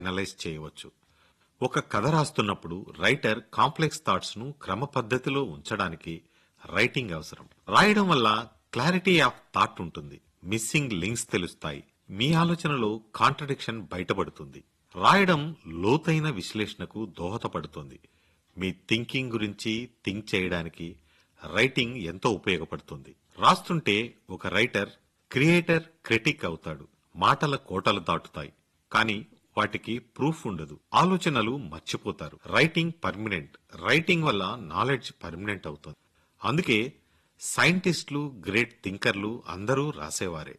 analyse చేయవచ్చు ఒక కథ రాస్తున్నప్పుడు రైటర్ కాంప్లెక్స్ థాట్స్ ను క్రమ పద్ధతిలో ఉంచడానికి రైటింగ్ అవసరం రాయడం వల్ల క్లారిటీ ఆఫ్ థాట్ ఉంటుంది మిస్సింగ్ లింక్స్ తెలుస్తాయి మీ ఆలోచనలో కాంట్రడిక్షన్ బయటపడుతుంది రాయడం లోతైన విశ్లేషణకు దోహదపడుతుంది మీ థింకింగ్ గురించి థింక్ చేయడానికి రైటింగ్ ఎంతో ఉపయోగపడుతుంది రాస్తుంటే ఒక రైటర్ క్రియేటర్ క్రిటిక్ అవుతాడు మాటల కోటలు దాటుతాయి కానీ వాటికి ప్రూఫ్ ఉండదు ఆలోచనలు మర్చిపోతారు రైటింగ్ పర్మనెంట్ రైటింగ్ వల్ల నాలెడ్జ్ పర్మనెంట్ అవుతుంది అందుకే సైంటిస్టులు గ్రేట్ థింకర్లు అందరూ రాసేవారే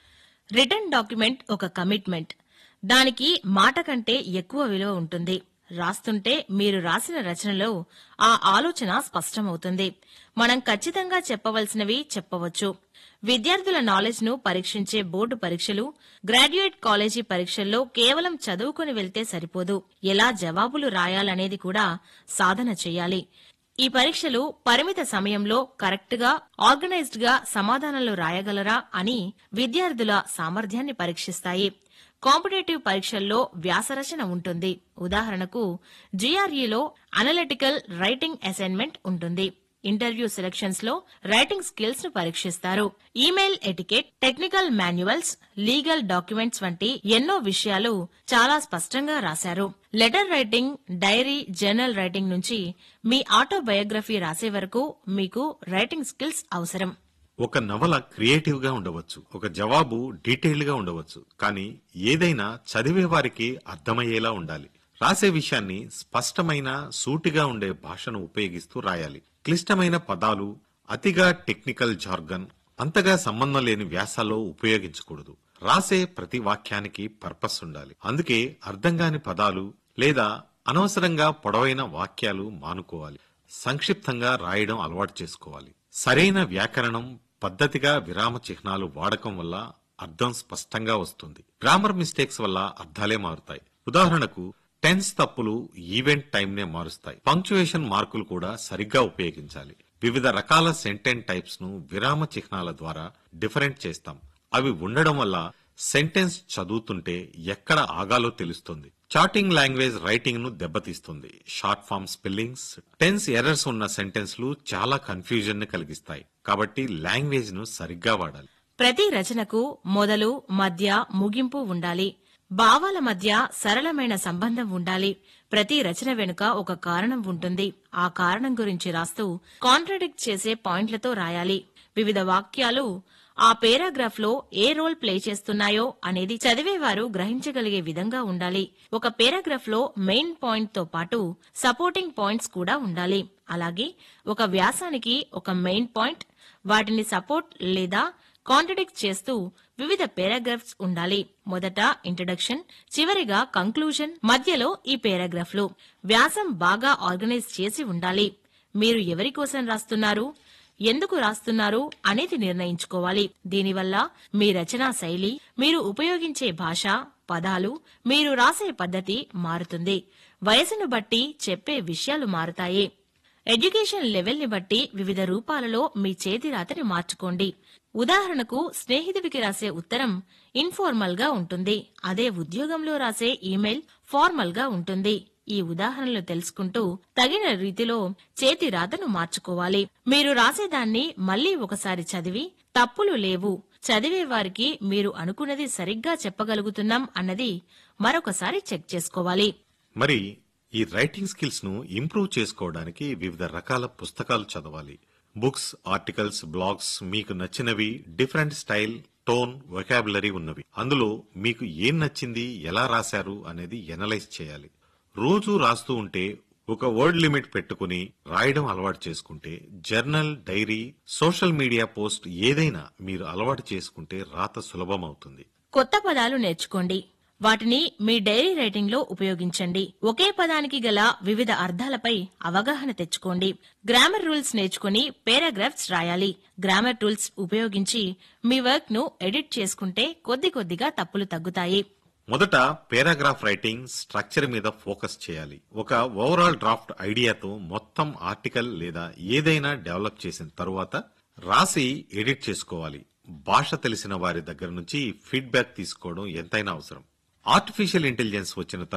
రిటర్న్ డాక్యుమెంట్ ఒక కమిట్మెంట్ దానికి మాట కంటే ఎక్కువ విలువ ఉంటుంది రాస్తుంటే మీరు రాసిన రచనలో ఆ ఆలోచన స్పష్టమవుతుంది మనం ఖచ్చితంగా చెప్పవలసినవి చెప్పవచ్చు విద్యార్థుల నాలెడ్జ్ ను పరీక్షించే బోర్డు పరీక్షలు గ్రాడ్యుయేట్ కాలేజీ పరీక్షల్లో కేవలం చదువుకుని వెళ్తే సరిపోదు ఎలా జవాబులు రాయాలనేది కూడా సాధన చేయాలి ఈ పరీక్షలు పరిమిత సమయంలో కరెక్ట్ గా ఆర్గనైజ్డ్ గా సమాధానాలు రాయగలరా అని విద్యార్థుల సామర్థ్యాన్ని పరీక్షిస్తాయి కాంపిటేటివ్ పరీక్షల్లో వ్యాసరచన ఉంటుంది ఉదాహరణకు జీఆర్ఈలో అనలిటికల్ రైటింగ్ అసైన్మెంట్ ఉంటుంది ఇంటర్వ్యూ సెలక్షన్స్ లో రైటింగ్ స్కిల్స్ ను పరీక్షిస్తారు email etiquette technical manuals legal documents వంటి ఎన్నో విషయాలు చాలా స్పష్టంగా రాశారు letter writing diary journal writing నుంచి మీ ఆటోబయోగ్రఫీ రాసే వరకు మీకు రైటింగ్ స్కిల్స్ అవసరం ఒక నవల క్రియేటివ్ గా ఉండవచ్చు ఒక జవాబు డీటెయిల్డ్ గా ఉండవచ్చు కానీ ఏదైనా చదివే వారికి అర్థమయ్యేలా ఉండాలి రాసే విషయాన్ని స్పష్టమైన సూటిగా ఉండే భాషను ఉపయోగిస్తూ రాయాలి క్లిష్టమైన పదాలు అతిగా టెక్నికల్ జార్గన్ అంతగా సంబంధం లేని వ్యాసాల్లో ఉపయోగించకూడదు రాసే ప్రతి వాక్యానికి పర్పస్ ఉండాలి అందుకే అర్థం కాని పదాలు లేదా అనవసరంగా పొడవైన వాక్యాలు మానుకోవాలి సంక్షిప్తంగా రాయడం అలవాటు చేసుకోవాలి సరైన వ్యాకరణం పద్ధతిగా విరామ చిహ్నాలు వాడకం వల్ల అర్థం స్పష్టంగా వస్తుంది గ్రామర్ మిస్టేక్స్ వల్ల అర్థాలే మారుతాయి ఉదాహరణకు టెన్స్ తప్పులు ఈవెంట్ టైం నే మారుస్తాయి పంక్చుయేషన్ మార్కులు కూడా సరిగ్గా ఉపయోగించాలి వివిధ రకాల సెంటెన్స్ టైప్స్ ను విరామ చిహ్నాల ద్వారా డిఫరెంట్ చేస్తాం అవి ఉండడం వల్ల సెంటెన్స్ చదువుతుంటే ఎక్కడ ఆగాలో తెలుస్తుంది చాటింగ్ లాంగ్వేజ్ రైటింగ్ ను దెబ్బతీస్తుంది short form spellings tense errors ఉన్న సెంటెన్స్లు చాలా కన్ఫ్యూజన్ ని కలిగిస్తాయి కాబట్టి లాంగ్వేజ్ ను సరిగ్గా వాడాలి ప్రతి రచనకు మొదలు మధ్య ముగింపు ఉండాలి భావాల మధ్య సరళమైన సంబంధం ఉండాలి ప్రతి రచన వెనుక ఒక కారణం ఉంటుంది ఆ కారణం గురించి రాస్తూ కాంట్రడిక్ట్ చేసే పాయింట్లతో రాయాలి వివిధ వాక్యాలు ఆ పేరాగ్రాఫ్ లో ఏ రోల్ ప్లే చేస్తున్నాయో అనేది చదివేవారు గ్రహించగలిగే విధంగా ఉండాలి ఒక పేరాగ్రాఫ్ లో మెయిన్ పాయింట్ తో పాటు సపోర్టింగ్ పాయింట్స్ కూడా ఉండాలి అలాగే ఒక వ్యాసానికి ఒక మెయిన్ పాయింట్ వాటిని సపోర్ట్ లేదా కాంట్రడిక్ట్ చేస్తూ వివిధ పారాగ్రాఫ్స్ ఉండాలి మొదట ఇంట్రడక్షన్ చివరిగా కంక్లూజన్ మధ్యలో ఈ పారాగ్రాఫ్లు వ్యాసం బాగా ఆర్గనైజ్ చేసి ఉండాలి మీరు ఎవరి కోసం రాస్తున్నారు ఎందుకు రాస్తున్నారు అనేది నిర్ణయించుకోవాలి దీనివల్ల మీ రచనా శైలి మీరు ఉపయోగించే భాష పదాలు మీరు రాసే పద్ధతి మారుతుంది వయసును బట్టి చెప్పే విషయాలు మారుతాయి ఎడ్యుకేషన్ లెవెల్ ని బట్టి వివిధ రూపాలలో మీ చేతి రాతని మార్చుకోండి ఉదాహరణకు స్నేహితుడికి రాసే ఉత్తరం ఇన్ఫార్మల్ గా ఉంటుంది అదే ఉద్యోగంలో రాసే ఈమెయిల్ ఫార్మల్ గా ఉంటుంది ఈ ఉదాహరణలు తెలుసుకుంటూ తగిన రీతిలో చేతి రాతను మార్చుకోవాలి మీరు రాసేదాన్ని మళ్ళీ ఒకసారి చదివి తప్పులు లేవు చదివే వారికి మీరు అనుకున్నది సరిగ్గా చెప్పగలుగుతున్నాం అన్నది మరొకసారి చెక్ చేసుకోవాలి మరి ఈ రైటింగ్ స్కిల్స్ ను ఇంప్రూవ్ చేసుకోవడానికి వివిధ రకాల పుస్తకాలు చదవాలి బుక్స్ ఆర్టికల్స్ బ్లాగ్స్ మీకు నచ్చినవి డిఫరెంట్ స్టైల్ టోన్ వొకాబులరీ ఉన్నవి అందులో మీకు ఏం నచ్చింది ఎలా రాశారు అనేది ఎనలైజ్ చేయాలి రోజు రాస్తూ ఉంటే ఒక వర్డ్ లిమిట్ పెట్టుకుని రాయడం అలవాటు చేసుకుంటే journal diary social media post ఏదైనా మీరు అలవాటు చేసుకుంటే రాత సులభం అవుతుంది కొత్త పదాలు నేర్చుకోండి వాటిని మీ డైరీ రైటింగ్ లో ఉపయోగించండి ఒకే పదానికి గల వివిధ అర్థాలపై అవగాహన తెచ్చుకోండి గ్రామర్ రూల్స్ నేర్చుకుని పారాగ్రాఫ్స్ రాయాలి గ్రామర్ టూల్స్ ఉపయోగించి మీ వర్క్ ను ఎడిట్ చేసుకుంటే కొద్ది కొద్దిగా తప్పులు తగ్గుతాయి మొదట పేరాగ్రాఫ్ రైటింగ్ స్ట్రక్చర్ మీద ఫోకస్ చేయాలి ఒక ఓవరాల్ డ్రాఫ్ట్ ఐడియాతో మొత్తం ఆర్టికల్ లేదా ఏదైనా డెవలప్ చేసిన తరువాత రాసి ఎడిట్ చేసుకోవాలి భాష తెలిసిన వారి దగ్గర నుంచి ఫీడ్బ్యాక్ తీసుకోవడం ఎంతైనా అవసరం ఆర్టిఫిషియల్ ఇంటెలిజెన్స్ వచ్చిన